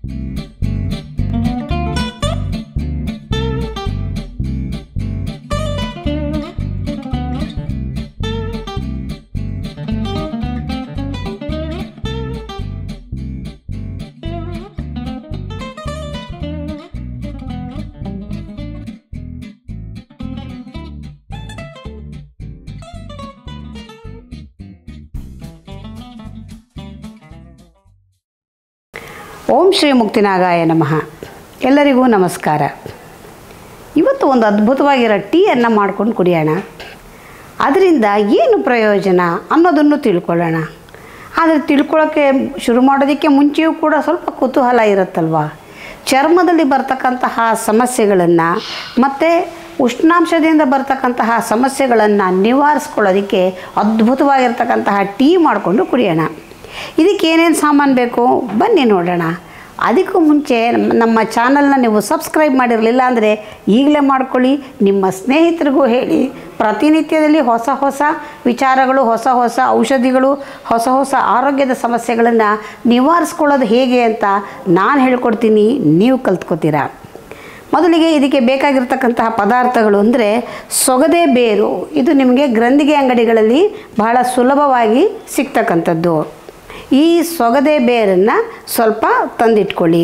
ಓಂ ಶ್ರೀ ಮುಕ್ತಿನಾಗಾಯ ನಮಃ ಎಲ್ಲರಿಗೂ ನಮಸ್ಕಾರ ಇವತ್ತು ಒಂದು ಅದ್ಭುತವಾಗಿರೋ ಟೀಯನ್ನು ಮಾಡ್ಕೊಂಡು ಕುಡಿಯೋಣ ಅದರಿಂದ ಏನು ಪ್ರಯೋಜನ ಅನ್ನೋದನ್ನು ತಿಳ್ಕೊಳ್ಳೋಣ ಆದರೆ ತಿಳ್ಕೊಳ್ಳೋಕ್ಕೆ ಶುರು ಮಾಡೋದಕ್ಕೆ ಮುಂಚೆಯೂ ಕೂಡ ಸ್ವಲ್ಪ ಕುತೂಹಲ ಇರುತ್ತಲ್ವ ಚರ್ಮದಲ್ಲಿ ಬರ್ತಕ್ಕಂತಹ ಸಮಸ್ಯೆಗಳನ್ನು ಮತ್ತು ಉಷ್ಣಾಂಶದಿಂದ ಬರ್ತಕ್ಕಂತಹ ಸಮಸ್ಯೆಗಳನ್ನು ನಿವಾರಿಸ್ಕೊಳ್ಳೋದಕ್ಕೆ ಅದ್ಭುತವಾಗಿರ್ತಕ್ಕಂತಹ ಟೀ ಮಾಡಿಕೊಂಡು ಕುಡಿಯೋಣ ಇದಕ್ಕೆ ಏನೇನು ಸಾಮಾನು ಬೇಕು ಬನ್ನಿ ನೋಡೋಣ ಅದಕ್ಕೂ ಮುಂಚೆ ನಮ್ಮ ನಮ್ಮ ಚಾನಲ್ನ ನೀವು ಸಬ್ಸ್ಕ್ರೈಬ್ ಮಾಡಿರಲಿಲ್ಲ ಅಂದರೆ ಈಗಲೇ ಮಾಡ್ಕೊಳ್ಳಿ ನಿಮ್ಮ ಸ್ನೇಹಿತರಿಗೂ ಹೇಳಿ ಪ್ರತಿನಿತ್ಯದಲ್ಲಿ ಹೊಸ ಹೊಸ ವಿಚಾರಗಳು ಹೊಸ ಹೊಸ ಔಷಧಿಗಳು ಹೊಸ ಹೊಸ ಆರೋಗ್ಯದ ಸಮಸ್ಯೆಗಳನ್ನು ನಿವಾರಿಸ್ಕೊಳ್ಳೋದು ಹೇಗೆ ಅಂತ ನಾನು ಹೇಳ್ಕೊಡ್ತೀನಿ ನೀವು ಕಲ್ತ್ಕೋತೀರಾ ಮೊದಲಿಗೆ ಇದಕ್ಕೆ ಬೇಕಾಗಿರ್ತಕ್ಕಂತಹ ಪದಾರ್ಥಗಳು ಅಂದರೆ ಸೊಗದೆ ಬೇರು ಇದು ನಿಮಗೆ ಗ್ರಂಥಿಗೆ ಅಂಗಡಿಗಳಲ್ಲಿ ಬಹಳ ಸುಲಭವಾಗಿ ಸಿಗ್ತಕ್ಕಂಥದ್ದು ಈ ಸೊಗದೆ ಬೇರನ್ನು ಸ್ವಲ್ಪ ತಂದಿಟ್ಕೊಳ್ಳಿ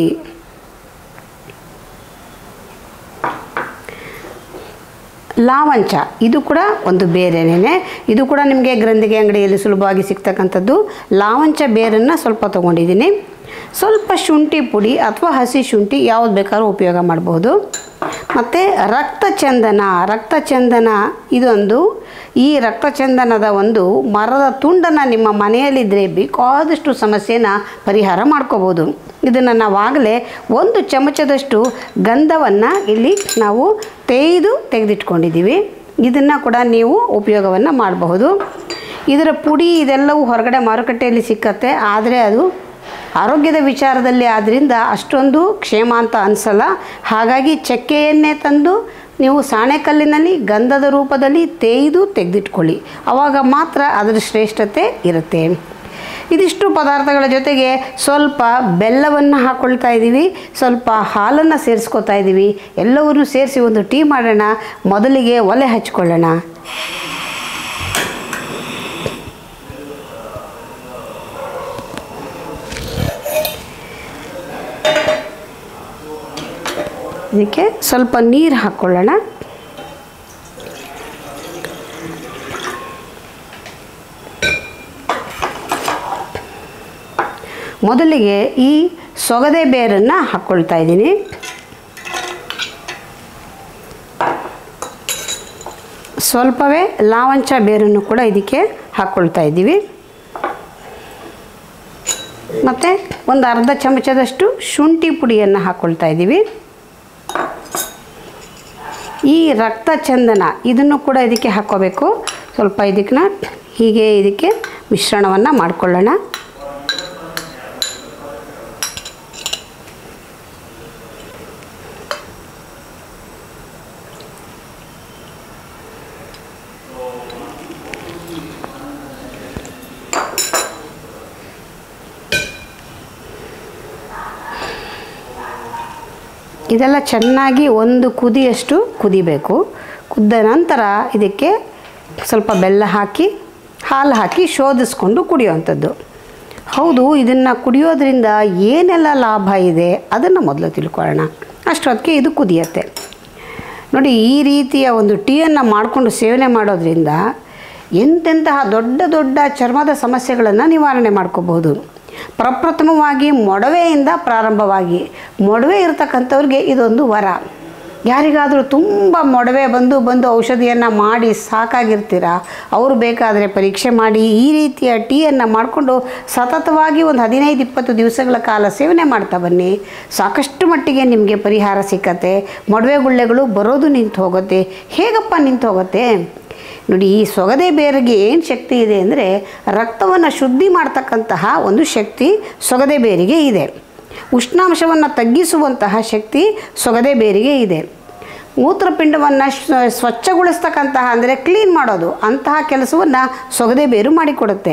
ಲಾವಂಚ ಇದು ಕೂಡ ಒಂದು ಬೇರೆನೇ ಇದು ಕೂಡ ನಿಮಗೆ ಗ್ರಂಥಿಗೆ ಅಂಗಡಿಯಲ್ಲಿ ಸುಲಭವಾಗಿ ಸಿಗ್ತಕ್ಕಂಥದ್ದು ಲಾವಂಚ ಬೇರನ್ನು ಸ್ವಲ್ಪ ತೊಗೊಂಡಿದ್ದೀನಿ ಸ್ವಲ್ಪ ಶುಂಠಿ ಪುಡಿ ಅಥವಾ ಹಸಿ ಶುಂಠಿ ಯಾವ್ದು ಬೇಕಾದ್ರೂ ಉಪಯೋಗ ಮಾಡ್ಬೋದು ಮತ್ತು ರಕ್ತಚಂದನ ರಕ್ತಚಂದನ ಇದೊಂದು ಈ ರಕ್ತಚಂದನದ ಒಂದು ಮರದ ತುಂಡನ್ನು ನಿಮ್ಮ ಮನೆಯಲ್ಲಿದ್ದರೆ ಬೇಕಾದಷ್ಟು ಸಮಸ್ಯೆನ ಪರಿಹಾರ ಮಾಡ್ಕೋಬೋದು ಇದನ್ನು ನಾವಾಗಲೇ ಒಂದು ಚಮಚದಷ್ಟು ಗಂಧವನ್ನು ಇಲ್ಲಿ ನಾವು ತೇಯ್ದು ತೆಗೆದಿಟ್ಕೊಂಡಿದ್ದೀವಿ ಇದನ್ನು ಕೂಡ ನೀವು ಉಪಯೋಗವನ್ನು ಮಾಡಬಹುದು ಇದರ ಪುಡಿ ಇದೆಲ್ಲವೂ ಹೊರಗಡೆ ಮಾರುಕಟ್ಟೆಯಲ್ಲಿ ಸಿಕ್ಕತ್ತೆ ಆದರೆ ಅದು ಆರೋಗ್ಯದ ವಿಚಾರದಲ್ಲಿ ಆದ್ದರಿಂದ ಅಷ್ಟೊಂದು ಕ್ಷೇಮ ಅಂತ ಅನಿಸಲ್ಲ ಹಾಗಾಗಿ ಚಕ್ಕೆಯನ್ನೇ ತಂದು ನೀವು ಸಾಣೆಕಲ್ಲಿನಲ್ಲಿ ಗಂಧದ ರೂಪದಲ್ಲಿ ತೇಯ್ದು ತೆಗೆದಿಟ್ಕೊಳ್ಳಿ ಆವಾಗ ಮಾತ್ರ ಅದರ ಶ್ರೇಷ್ಠತೆ ಇರುತ್ತೆ ಇದಿಷ್ಟು ಪದಾರ್ಥಗಳ ಜೊತೆಗೆ ಸ್ವಲ್ಪ ಬೆಲ್ಲವನ್ನು ಹಾಕ್ಕೊಳ್ತಾ ಇದ್ದೀವಿ ಸ್ವಲ್ಪ ಹಾಲನ್ನು ಸೇರಿಸ್ಕೊತಾ ಇದ್ದೀವಿ ಎಲ್ಲವನ್ನೂ ಸೇರಿಸಿ ಒಂದು ಟೀ ಮಾಡೋಣ ಮೊದಲಿಗೆ ಒಲೆ ಹಚ್ಕೊಳ್ಳೋಣ ಇದಕ್ಕೆ ಸ್ವಲ್ಪ ನೀರು ಹಾಕ್ಕೊಳ್ಳೋಣ ಮೊದಲಿಗೆ ಈ ಸೊಗದೆ ಬೇರನ್ನು ಹಾಕ್ಕೊಳ್ತಾ ಇದ್ದೀನಿ ಸ್ವಲ್ಪವೇ ಲಾವಂಚ ಬೇರನ್ನು ಕೂಡ ಇದಕ್ಕೆ ಹಾಕ್ಕೊಳ್ತಾ ಇದ್ದೀವಿ ಮತ್ತು ಒಂದು ಅರ್ಧ ಚಮಚದಷ್ಟು ಶುಂಠಿ ಪುಡಿಯನ್ನು ಹಾಕ್ಕೊಳ್ತಾ ಇದ್ದೀವಿ ಈ ರಕ್ತ ಚಂದನ ಇದನ್ನು ಕೂಡ ಇದಕ್ಕೆ ಹಾಕ್ಕೋಬೇಕು ಸ್ವಲ್ಪ ಇದಕ್ಕನ್ನ ಹೀಗೆ ಇದಕ್ಕೆ ಮಿಶ್ರಣವನ್ನು ಮಾಡಿಕೊಳ್ಳೋಣ ಇದೆಲ್ಲ ಚೆನ್ನಾಗಿ ಒಂದು ಕುದಿಯಷ್ಟು ಕುದಿಬೇಕು ಕುದ್ದ ನಂತರ ಇದಕ್ಕೆ ಸ್ವಲ್ಪ ಬೆಲ್ಲ ಹಾಕಿ ಹಾಲು ಹಾಕಿ ಶೋಧಿಸ್ಕೊಂಡು ಕುಡಿಯುವಂಥದ್ದು ಹೌದು ಇದನ್ನು ಕುಡಿಯೋದ್ರಿಂದ ಏನೆಲ್ಲ ಲಾಭ ಇದೆ ಅದನ್ನು ಮೊದಲು ತಿಳ್ಕೊಳ್ಳೋಣ ಅಷ್ಟೊತ್ತಿಗೆ ಇದು ಕುದಿಯತ್ತೆ ನೋಡಿ ಈ ರೀತಿಯ ಒಂದು ಟೀಯನ್ನು ಮಾಡಿಕೊಂಡು ಸೇವನೆ ಮಾಡೋದ್ರಿಂದ ಎಂತೆಂತಹ ದೊಡ್ಡ ದೊಡ್ಡ ಚರ್ಮದ ಸಮಸ್ಯೆಗಳನ್ನು ನಿವಾರಣೆ ಮಾಡ್ಕೋಬಹುದು ಪ್ರಪ್ರಥಮವಾಗಿ ಮೊಡವೆಯಿಂದ ಪ್ರಾರಂಭವಾಗಿ ಮೊಡವೆ ಇರತಕ್ಕಂಥವ್ರಿಗೆ ಇದೊಂದು ವರ ಯಾರಿಗಾದರೂ ತುಂಬ ಮೊಡವೆ ಬಂದು ಬಂದು ಔಷಧಿಯನ್ನು ಮಾಡಿ ಸಾಕಾಗಿರ್ತೀರ ಅವರು ಬೇಕಾದರೆ ಪರೀಕ್ಷೆ ಮಾಡಿ ಈ ರೀತಿಯ ಟೀಯನ್ನು ಮಾಡಿಕೊಂಡು ಸತತವಾಗಿ ಒಂದು ಹದಿನೈದು ಇಪ್ಪತ್ತು ದಿವಸಗಳ ಕಾಲ ಸೇವನೆ ಮಾಡ್ತಾ ಬನ್ನಿ ಸಾಕಷ್ಟು ಮಟ್ಟಿಗೆ ನಿಮಗೆ ಪರಿಹಾರ ಸಿಕ್ಕತ್ತೆ ಮೊಡವೆ ಗುಳ್ಳೆಗಳು ಬರೋದು ನಿಂತು ಹೋಗುತ್ತೆ ಹೇಗಪ್ಪ ನಿಂತು ಹೋಗುತ್ತೆ ನೋಡಿ ಈ ಸೊಗದೆ ಬೇರಿಗೆ ಏನು ಶಕ್ತಿ ಇದೆ ಅಂದರೆ ರಕ್ತವನ್ನು ಶುದ್ಧಿ ಮಾಡ್ತಕ್ಕಂತಹ ಒಂದು ಶಕ್ತಿ ಸೊಗದೆ ಬೇರಿಗೆ ಇದೆ ಉಷ್ಣಾಂಶವನ್ನು ತಗ್ಗಿಸುವಂತಹ ಶಕ್ತಿ ಸೊಗದೆ ಬೇರಿಗೆ ಇದೆ ಮೂತ್ರಪಿಂಡವನ್ನು ಸ್ವಚ್ಛಗೊಳಿಸ್ತಕ್ಕಂತಹ ಅಂದರೆ ಕ್ಲೀನ್ ಮಾಡೋದು ಅಂತಹ ಕೆಲಸವನ್ನು ಸೊಗದೆ ಬೇರು ಮಾಡಿಕೊಡುತ್ತೆ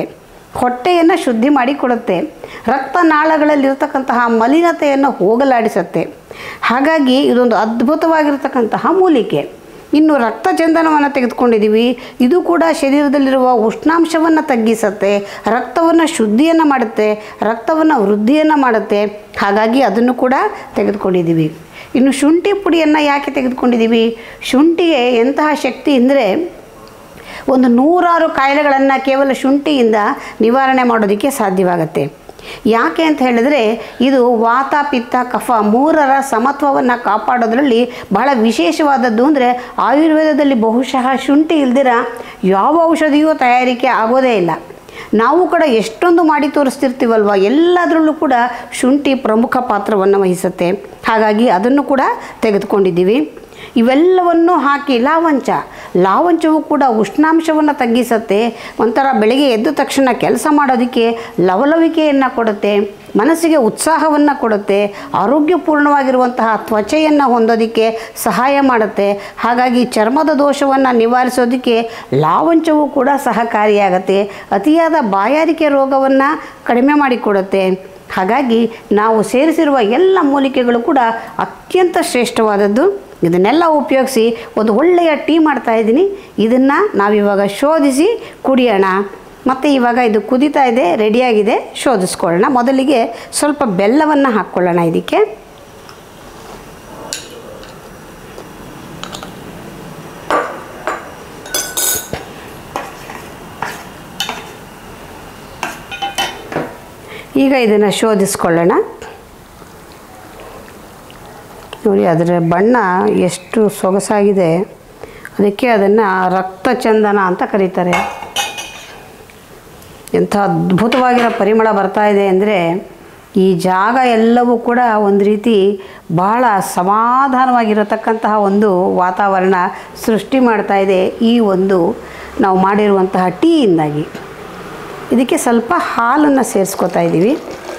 ಹೊಟ್ಟೆಯನ್ನು ಶುದ್ಧಿ ಮಾಡಿಕೊಡುತ್ತೆ ರಕ್ತನಾಳಗಳಲ್ಲಿರ್ತಕ್ಕಂತಹ ಮಲಿನತೆಯನ್ನು ಹೋಗಲಾಡಿಸುತ್ತೆ ಹಾಗಾಗಿ ಇದೊಂದು ಅದ್ಭುತವಾಗಿರ್ತಕ್ಕಂತಹ ಮೂಲಿಕೆ ಇನ್ನು ರಕ್ತಚಂದನವನ್ನು ತೆಗೆದುಕೊಂಡಿದ್ದೀವಿ ಇದು ಕೂಡ ಶರೀರದಲ್ಲಿರುವ ಉಷ್ಣಾಂಶವನ್ನು ತಗ್ಗಿಸುತ್ತೆ ರಕ್ತವನ್ನು ಶುದ್ಧಿಯನ್ನು ಮಾಡುತ್ತೆ ರಕ್ತವನ್ನು ವೃದ್ಧಿಯನ್ನು ಮಾಡುತ್ತೆ ಹಾಗಾಗಿ ಅದನ್ನು ಕೂಡ ತೆಗೆದುಕೊಂಡಿದ್ದೀವಿ ಇನ್ನು ಶುಂಠಿ ಪುಡಿಯನ್ನು ಯಾಕೆ ತೆಗೆದುಕೊಂಡಿದ್ದೀವಿ ಶುಂಠಿಗೆ ಎಂತಹ ಶಕ್ತಿ ಅಂದರೆ ಒಂದು ನೂರಾರು ಕಾಯಿಲೆಗಳನ್ನು ಕೇವಲ ಶುಂಠಿಯಿಂದ ನಿವಾರಣೆ ಮಾಡೋದಕ್ಕೆ ಸಾಧ್ಯವಾಗುತ್ತೆ ಯಾಕೆ ಅಂತ ಹೇಳಿದರೆ ಇದು ವಾತ ಪಿತ್ತ ಕಫ ಮೂರರ ಸಮತ್ವವನ್ನು ಕಾಪಾಡೋದ್ರಲ್ಲಿ ಬಹಳ ವಿಶೇಷವಾದದ್ದು ಅಂದರೆ ಆಯುರ್ವೇದದಲ್ಲಿ ಬಹುಶಃ ಶುಂಠಿ ಇಲ್ದಿರ ಯಾವ ಔಷಧಿಯೂ ತಯಾರಿಕೆ ಆಗೋದೇ ಇಲ್ಲ ನಾವು ಕೂಡ ಎಷ್ಟೊಂದು ಮಾಡಿ ತೋರಿಸ್ತಿರ್ತೀವಲ್ವ ಎಲ್ಲದರಲ್ಲೂ ಕೂಡ ಶುಂಠಿ ಪ್ರಮುಖ ಪಾತ್ರವನ್ನು ವಹಿಸುತ್ತೆ ಹಾಗಾಗಿ ಅದನ್ನು ಕೂಡ ತೆಗೆದುಕೊಂಡಿದ್ದೀವಿ ಇವೆಲ್ಲವನ್ನು ಹಾಕಿ ಲಾವಂಚ ಲಾವಂಚವು ಕೂಡ ಉಷ್ಣಾಂಶವನ್ನು ತಗ್ಗಿಸುತ್ತೆ ಒಂಥರ ಬೆಳಗ್ಗೆ ಎದ್ದ ತಕ್ಷಣ ಕೆಲಸ ಮಾಡೋದಕ್ಕೆ ಲವಲವಿಕೆಯನ್ನು ಕೊಡುತ್ತೆ ಮನಸ್ಸಿಗೆ ಉತ್ಸಾಹವನ್ನು ಕೊಡುತ್ತೆ ಆರೋಗ್ಯಪೂರ್ಣವಾಗಿರುವಂತಹ ತ್ವಚೆಯನ್ನು ಹೊಂದೋದಕ್ಕೆ ಸಹಾಯ ಮಾಡುತ್ತೆ ಹಾಗಾಗಿ ಚರ್ಮದ ದೋಷವನ್ನು ನಿವಾರಿಸೋದಕ್ಕೆ ಲಾವಂಚವು ಕೂಡ ಸಹಕಾರಿಯಾಗತ್ತೆ ಅತಿಯಾದ ಬಾಯಾರಿಕೆ ರೋಗವನ್ನು ಕಡಿಮೆ ಮಾಡಿಕೊಡುತ್ತೆ ಹಾಗಾಗಿ ನಾವು ಸೇರಿಸಿರುವ ಎಲ್ಲ ಮೂಲಿಕೆಗಳು ಕೂಡ ಅತ್ಯಂತ ಶ್ರೇಷ್ಠವಾದದ್ದು ಇದನ್ನೆಲ್ಲ ಉಪಯೋಗಿಸಿ ಒಂದು ಒಳ್ಳೆಯ ಟೀ ಮಾಡ್ತಾ ಇದ್ದೀನಿ ಇದನ್ನು ನಾವಿವಾಗ ಶೋಧಿಸಿ ಕುಡಿಯೋಣ ಮತ್ತು ಇವಾಗ ಇದು ಕುದೀತಾ ಇದೆ ರೆಡಿಯಾಗಿದೆ ಶೋಧಿಸ್ಕೊಳ್ಳೋಣ ಮೊದಲಿಗೆ ಸ್ವಲ್ಪ ಬೆಲ್ಲವನ್ನು ಹಾಕ್ಕೊಳ್ಳೋಣ ಇದಕ್ಕೆ ಈಗ ಇದನ್ನು ಶೋಧಿಸ್ಕೊಳ್ಳೋಣ ನೋಡಿ ಅದರ ಬಣ್ಣ ಎಷ್ಟು ಸೊಗಸಾಗಿದೆ ಅದಕ್ಕೆ ಅದನ್ನು ರಕ್ತಚಂದನ ಅಂತ ಕರೀತಾರೆ ಎಂಥ ಅದ್ಭುತವಾಗಿರೋ ಪರಿಮಳ ಬರ್ತಾ ಇದೆ ಅಂದರೆ ಈ ಜಾಗ ಎಲ್ಲವೂ ಕೂಡ ಒಂದು ರೀತಿ ಬಹಳ ಸಮಾಧಾನವಾಗಿರತಕ್ಕಂತಹ ಒಂದು ವಾತಾವರಣ ಸೃಷ್ಟಿ ಮಾಡ್ತಾ ಇದೆ ಈ ಒಂದು ನಾವು ಮಾಡಿರುವಂತಹ ಟೀಯಿಂದಾಗಿ ಇದಕ್ಕೆ ಸ್ವಲ್ಪ ಹಾಲನ್ನು ಸೇರಿಸ್ಕೊತಾ ಇದ್ದೀವಿ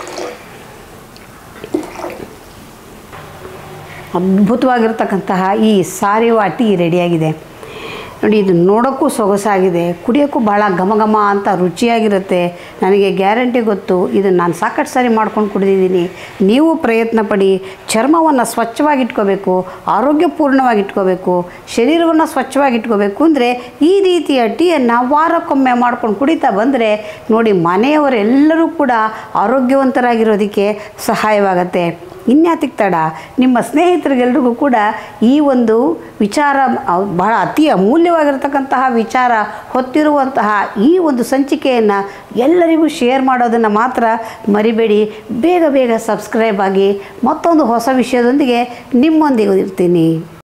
ಅದ್ಭುತವಾಗಿರ್ತಕ್ಕಂತಹ ಈ ಸಾರಿವ ಟೀ ರೆಡಿಯಾಗಿದೆ ನೋಡಿ ಇದು ನೋಡೋಕ್ಕೂ ಸೊಗಸಾಗಿದೆ ಕುಡಿಯೋಕ್ಕೂ ಭಾಳ ಘಮ ಘಮ ಅಂತ ರುಚಿಯಾಗಿರುತ್ತೆ ನನಗೆ ಗ್ಯಾರಂಟಿ ಗೊತ್ತು ಇದನ್ನು ನಾನು ಸಾಕಷ್ಟು ಸಾರಿ ಮಾಡ್ಕೊಂಡು ಕುಡಿದಿದ್ದೀನಿ ನೀವು ಪ್ರಯತ್ನ ಪಡಿ ಚರ್ಮವನ್ನು ಸ್ವಚ್ಛವಾಗಿ ಇಟ್ಕೋಬೇಕು ಆರೋಗ್ಯಪೂರ್ಣವಾಗಿ ಇಟ್ಕೋಬೇಕು ಶರೀರವನ್ನು ಸ್ವಚ್ಛವಾಗಿ ಇಟ್ಕೋಬೇಕು ಅಂದರೆ ಈ ರೀತಿಯ ಟೀಯನ್ನು ವಾರಕ್ಕೊಮ್ಮೆ ಮಾಡ್ಕೊಂಡು ಕುಡಿತಾ ಬಂದರೆ ನೋಡಿ ಮನೆಯವರೆಲ್ಲರೂ ಕೂಡ ಆರೋಗ್ಯವಂತರಾಗಿರೋದಕ್ಕೆ ಸಹಾಯವಾಗತ್ತೆ ಇನ್ಯಾತಿಗೆ ತಡ ನಿಮ್ಮ ಸ್ನೇಹಿತರಿಗೆಲ್ರಿಗೂ ಕೂಡ ಈ ಒಂದು ವಿಚಾರ ಅವ್- ಬಹಳ ಅತಿ ಅಮೂಲ್ಯವಾಗಿರ್ತಕ್ಕಂತಹ ವಿಚಾರ ಹೊತ್ತಿರುವಂತಹ ಈ ಒಂದು ಸಂಚಿಕೆಯನ್ನು ಎಲ್ಲರಿಗೂ ಶೇರ್ ಮಾಡೋದನ್ನು ಮಾತ್ರ ಮರಿಬೇಡಿ ಬೇಗ ಬೇಗ ಸಬ್ಸ್ಕ್ರೈಬ್ ಆಗಿ ಮತ್ತೊಂದು ಹೊಸ ವಿಷಯದೊಂದಿಗೆ ನಿಮ್ಮೊಂದಿಗೆ ಇರ್ತೀನಿ